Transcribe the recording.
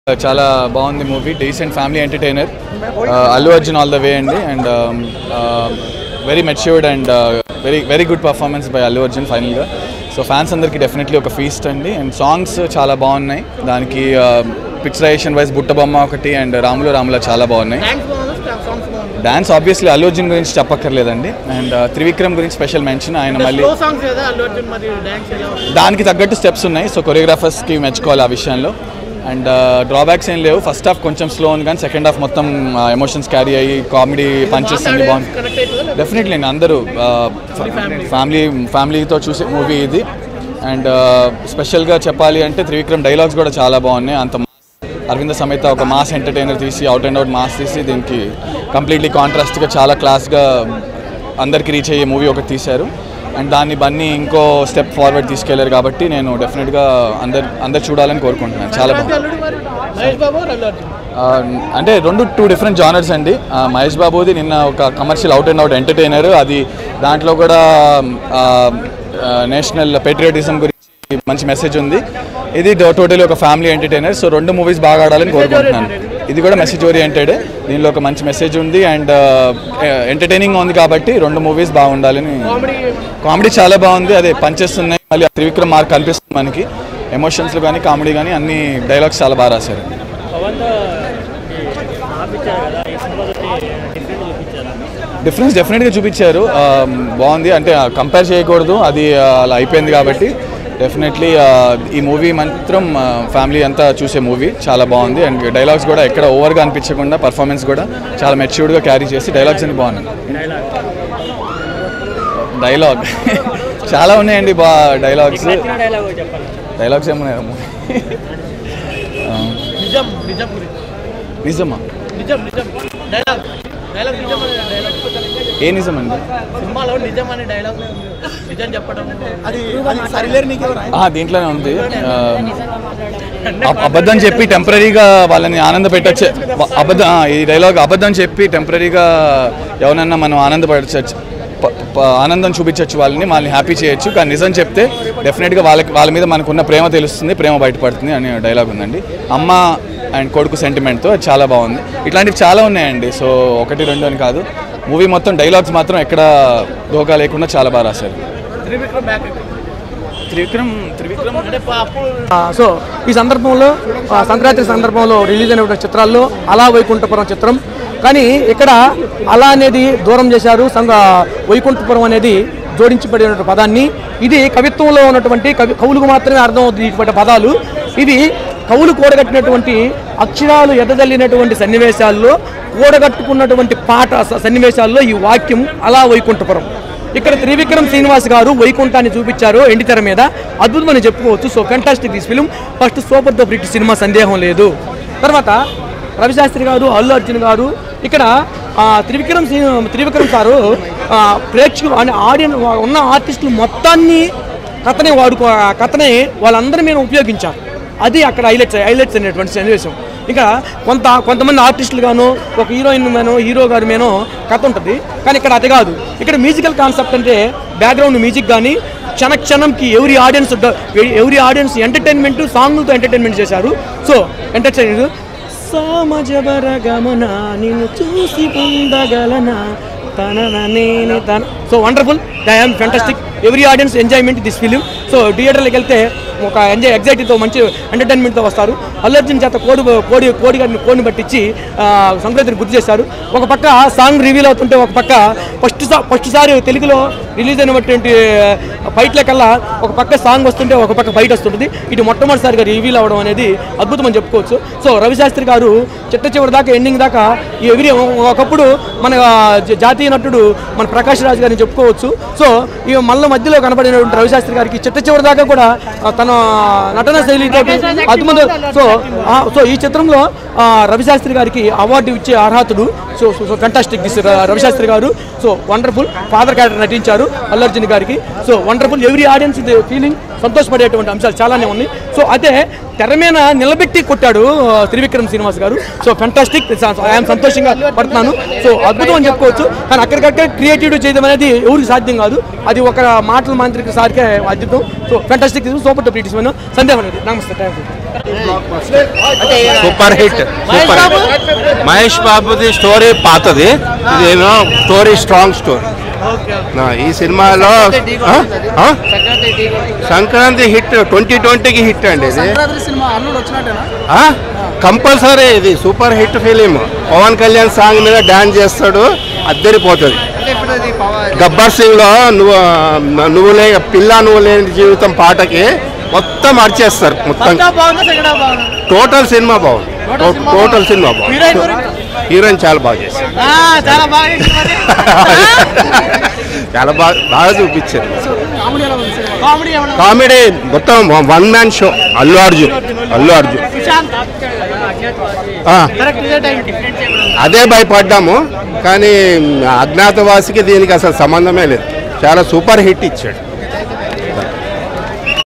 చాలా బాగుంది movie decent family entertainer Allu Arjun all the way అండి and very matured and very very good performance by Allu Arjun ఫైనల్గా so fans అందరికీ definitely ఒక feast అండి అండ్ సాంగ్స్ చాలా బాగున్నాయి దానికి పిక్చరైజేషన్ వైజ్ బుట్టబొమ్మ ఒకటి అండ్ రాములు రాముల చాలా బాగున్నాయి థ్యాంక్స్ బాగుందా సాంగ్స్ బాగుంది డాన్స్ ఆబ్వియస్లీ అల్లు అర్జున్ గురించి చెప్పక్కర్లేదండి అండ్ త్రివిక్రమ్ గురించి స్పెషల్ మెన్షన్ ఆయన మళ్ళీ స్లో సాంగ్స్ కదా అల్లు అర్జున్ మరి డాన్స్ ఎలా ఉంది? దానికి తగ్గట్టు స్టెప్స్ ఉన్నాయి సో కొరియోగ్రాఫర్స్కి మెచ్చుకోవాలి ఆ విషయంలో అండ్ డ్రాబ్యాక్స్ ఏం లేవు ఫస్ట్ హాఫ్ కొంచెం స్లో ఉంది కానీ సెకండ్ హాఫ్ మొత్తం ఎమోషన్స్ క్యారీ అయ్యి కామెడీ పంచెస్ అన్ని బాగుంది కనెక్ట్ అవుతుందా డెఫినెట్లీ అండి అందరూ ఫ్యామిలీ ఫ్యామిలీతో చూసే మూవీ ఇది అండ్ స్పెషల్గా చెప్పాలి అంటే త్రివిక్రమ్ డైలాగ్స్ కూడా చాలా బాగున్నాయి అంత mass. అరవింద సమేత ఒక మాస్ ఎంటర్టైనర్ తీసి అవుట్ అండ్ అవుట్ మాస్ తీసి దీనికి కంప్లీట్లీ కాంట్రాస్ట్గా చాలా క్లాస్గా అందరికి రీచ్ అయ్యే మూవీ ఒకటి తీశారు అండ్ దాన్ని బన్నీ ఇంకో స్టెప్ ఫార్వర్డ్ తీసుకెళ్లారు కాబట్టి నేను డెఫినెట్గా అందరు అందరు చూడాలని కోరుకుంటున్నాను చాలా బాగుంది అల్లుడు మరి మహేష్ బాబు అల్లు అర్జున్ ఆ, అంటే రెండు టూ డిఫరెంట్ జానర్స్ అండి ఆ, మహేష్ బాబుది నిన్న ఒక commercial out and out entertainer అది దాంట్లో కూడా నేషనల్ పెట్రియాటిజం గురించి మంచి మెసేజ్ ఉంది ఇది టోటలీ ఒక ఫ్యామిలీ ఎంటర్టైనర్ సో రెండు మూవీస్ బాగా ఆడాలని కోరుకుంటున్నాను ఇది కూడా మెసేజ్ ఓరియంటెడ్ దీనిలో ఒక మంచి మెసేజ్ ఉంది అండ్ ఎంటర్టైనింగ్ ఉంది కాబట్టి రెండు మూవీస్ బాగుండాలని కామెడీ కామెడీ చాలా బాగుంది అదే పంచెస్ ఉన్నాయి మళ్ళీ ఆ త్రివిక్రమ్ మార్క్ కనిపిస్తుంది మనకి ఎమోషన్స్ కానీ కామెడీ కానీ అన్ని డైలాగ్స్ చాలా బాగా రాశారు పవన్ ఆపించారు కదా ఈ సినిమాతో డిఫరెంట్ చూపించారు డిఫరెన్స్ డెఫినెట్గా చూపించారు ఆ, బాగుంది అంటే కంపేర్ చేయకూడదు అది ఆ, అలా అయిపోయింది కాబట్టి డెఫినెట్లీ ఈ మూవీ మాత్రం ఫ్యామిలీ అంతా చూసే మూవీ చాలా బాగుంది అండ్ డైలాగ్స్ కూడా ఎక్కడ ఓవర్గా అనిపించకుండా పర్ఫార్మెన్స్ కూడా చాలా మెచ్యూర్డ్గా క్యారీ చేసి డైలాగ్స్ అన్ని బాగున్నాయి డైలాగ్ చాలా ఉన్నాయండి బా డైలాగ్స్ డైలాగ్ చెప్పాలి డైలాగ్స్ ఏమున్నాయి నిజం నిజం గురించి నిజమా నిజం నిజం డైలాగ్ డైలాగ్ నిజం అనే డైలాగ్ ఏ నిజం అండి సినిమాలో నిజం అనే డైలాగ్ నిజం చెప్పడం అది ఆ, దీంట్లోనే ఉంది ఆ, అబ్- అబద్ధం చెప్పి టెంపరీగా వాళ్ళని ఆనంద పెట్టచ్చు అబద్ధం ఆ, ఈ డైలాగ్ అబద్ధం చెప్పి టెంపరీగా ఎవరన్నా మనం ఆనందపడచ్చు ప- ప- ఆనందం చూపించవచ్చు వాళ్ళని వాళ్ళని హ్యాపీ చేయొచ్చు కానీ నిజం చెప్తే డెఫినెట్గా వాళ్ళకి వాళ్ళ మీద మనకున్న ప్రేమ తెలుస్తుంది ప్రేమ బయటపడుతుంది అనే డైలాగ్ ఉందండి అమ్మ అండ్ కొడుకు సెంటిమెంట్తో అది చాలా బాగుంది ఇట్లాంటివి చాలా ఉన్నాయండి సో ఒకటి రెండు అని కాదు మూవీ మొత్తం డైలాగ్స్ మాత్రం ఎక్కడ దోకా లేకుండా చాలా బాగా రాశారు త్రివిక్రమ్ బ్యాక్ త్రివిక్రమ్ త్రివిక్రమ్ అంటే అప్పుడు ఆ, సో ఈ సందర్భంలో ఆ, సంక్రాంతి సందర్భంలో రిలీజ్ అయిన చిత్రాల్లో అలా వైకుంఠపురం చిత్రం కానీ ఇక్కడ అలా అనేది దూరం చేశారు సంగ వైకుంఠపురం అనేది జోడించబడిన పదాన్ని ఇది కవిత్వంలో ఉన్నటువంటి కవి కవులకు మాత్రమే అర్థం అవుతుంది ఇటువంటి పదాలు ఇది కవులు కూడగట్టినటువంటి అక్షరాలు ఎదజల్లినటువంటి సన్నివేశాల్లో కూడగట్టుకున్నటువంటి పాట స- సన్నివేశాల్లో ఈ వాక్యం అలా వైకుంఠపురం ఇక్కడ త్రివిక్రమ్ శ్రీనివాస్ గారు వైకుంఠాన్ని చూపించారు ఎండితెర మీద అద్భుతమని చెప్పుకోవచ్చు so fantastic this film first super ద బ్రిట్ సినిమా సందేహం లేదు తర్వాత రవిశాస్త్రి గారు అల్లు అర్జున్ గారు ఇక్కడ ఆ, త్రివిక్రమ్ శ్రీ- త్రివిక్రమ్ సారు ఆ, ప్రేక్షకులు అంటే ఆడియన్ ఉన్న ఆర్టిస్టులు మొత్తాన్ని కథని వాడుకో ఆ కథని వాళ్ళందరి మీద ఉపయోగించారు అది అక్కడ హైలైట్స్ హైలైట్స్ అనేటువంటి సన్నివేశం ఇంకా కొంత కొంతమంది ఆర్టిస్టులు గాను ఒక హీరోయిన్ మేనో హీరో గారి మేనో కథ ఉంటుంది కానీ ఇక్కడ అది కాదు ఇక్కడ మ్యూజికల్ కాన్సెప్ట్ అంటే బ్యాక్గ్రౌండ్ మ్యూజిక్ కానీ క్షణ క్షణంకి ఎవరి ఆడియన్స్ ఎవరి ఆడియన్స్ ఎంటర్టైన్మెంట్ సాంగ్లతో ఎంటర్టైన్మెంట్ చేశారు సో ఎంటర్టైన్ సామజబర గమన నిన్ను చూసి పొందగలనా తన నేను తన so wonderful I'm fantastic every audience enjoyment this film so థియేటర్కి వెళ్తే ఒక ఎంజాయ్ ఎగ్జైటీతో మంచి ఎంటర్టైన్మెంట్తో వస్తారు అల్లు అర్జున్ చేత కోడి కోడి కోడి గారిని కోడిని పట్టించి ఆ, సంక్రాంతిని గుర్తు చేశారు ఒక పక్క సాంగ్ రివీల్ అవుతుంటే ఒక పక్క ఫస్ట్ సా ఫస్ట్ సారి తెలుగులో రిలీజ్ అయినటువంటి ఫైట్ల కల్లా ఒక పక్క సాంగ్ వస్తుంటే ఒక పక్క ఫైట్ వస్తుంటుంది ఇది మొట్టమొదటిసారిగా రివీల్ అవ్వడం అనేది అద్భుతం అని చెప్పుకోవచ్చు సో రవిశాస్త్రి గారు చిట్ట చివరి దాకా ఎండింగ్ దాకా ఈ ఎవ్రీ ఒకప్పుడు మన జ- జాతీయ నటుడు మన ప్రకాష్ రాజ్ గారిని చెప్పుకోవచ్చు సో ఈ మళ్ళీ మధ్యలో కనబడినటువంటి రవిశాస్త్రి గారికి చిట్ట చివరి దాకా కూడా ఆ, తన నటన శైలితో అద్భుతం సో ఆ, సో ఈ చిత్రంలో ఆ, రవిశాస్త్రి గారికి అవార్డు ఇచ్చే అర్హతుడు so so so fantastic this Ravi Shastri గారు సో వండర్ఫుల్ ఫాదర్ క్యారెక్టర్ నటించారు అల్లు అర్జున్ గారికి సో వండర్ఫుల్ ఎవ్రీ ఆడియన్స్ ఇది ఫీలింగ్ సంతోషపడేటువంటి అంశాలు చాలానే ఉన్నాయి సో అదే తెర మీద నిలబెట్టి కొట్టాడు ఆ, త్రివిక్రమ్ శ్రీనివాస్ గారు సో ఫెంటాస్టిక్ ఐఎమ్ సంతోషంగా పడుతున్నాను సో అద్భుతం అని చెప్పుకోవచ్చు కానీ అక్కడికక్కడ క్రియేటివ్ చేయడం అనేది ఎవరికి సాధ్యం కాదు అది ఒక మాటల మాంత్రిక సారికే అద్భుతం సో ఫెంటాస్టిక్ సూపర్ టు బ్రిటిష్ సందేహం అనేది నమస్తే thank you super hit super Mahesh బాబుది స్టోరీ పాతది ఇదేమో స్టోరీ స్ట్రాంగ్ స్టోరీ ఈ సినిమాలో ఆ? ఆ? సంక్రాంతి హిట్ ట్వంటీ ట్వంటీకి హిట్ అండి ఇది సినిమా అల్లుడు వచ్చినట్టేనా ఆ? కంపల్సరీ ఇది super hit film Pawan Kalyan song మీద డాన్స్ చేస్తాడు అద్దరిపోతుంది గబ్బర్ సింగ్ లో నువ్వు నువ్వు లే పిల్ల నువ్వు లేని జీవితం పాటకి మొత్తం అరిచేస్తారు మొత్తం బాగుందా సెకండ్ హాఫ్ బాగుందా టోటల్ సినిమా బాగుంది టో- టోటల్ సినిమా బాగుంది హీరోయిన్ గురించి? హీరోయిన్ చాలా బాగా చేశారు ఆ, చాలా బాగా చేసింది మరి. చాలా బాగా బాగా చూపించారు కామెడీ ఏమన్నా కామెడీ మొత్తం one man show Allu Arjun Allu Arjun Sushant ఆ, కరెక్ట్ ఇదే టైం డిఫరెన్స్ అదే భయపడ్డాము కానీ అజ్ఞాతవాసికి దీనికి అసలు సంబంధమే లేదు చాలా సూపర్ హిట్ ఇచ్చాడు